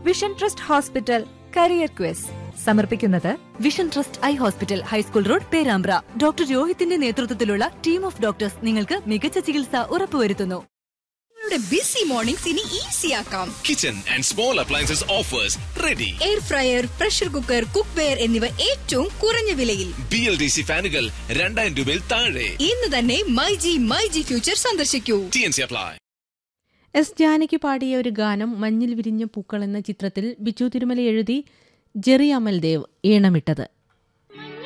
Vision trust hospital career quiz സമർപ്പിക്കുന്നത് vision trust eye hospital high school road Perambra doctor രോഹിത്തിന്റെ നേതൃത്വത്തിലുള്ള team of doctors നിങ്ങൾക്ക് മികച്ച ചികിത്സ ഉറപ്പുവരുത്തുന്നു നിങ്ങളുടെ ബിസി മോർണിംഗ്സ് ഇനി ഈസി ആക്കാം Kitchen and small appliances offers ready. Air fryer pressure cooker cookware എന്നിവ ഏറ്റവും കുറഞ്ഞ വിലയിൽ ബി എൽ ഡി സി ഫാനുകൾ രണ്ടായിരം രൂപയിൽ താഴെ ഇന്ന് തന്നെ my G my G future സന്ദർശിക്കൂ T N C apply S Janaki പാടിയ ഒരു ഗാനം മഞ്ഞിൽ വിരിഞ്ഞ പൂക്കൾ എന്ന ചിത്രത്തിൽ ബിജു തിരുമല എഴുതി ജെറി അമൽദേവ് ഈണമിട്ടത്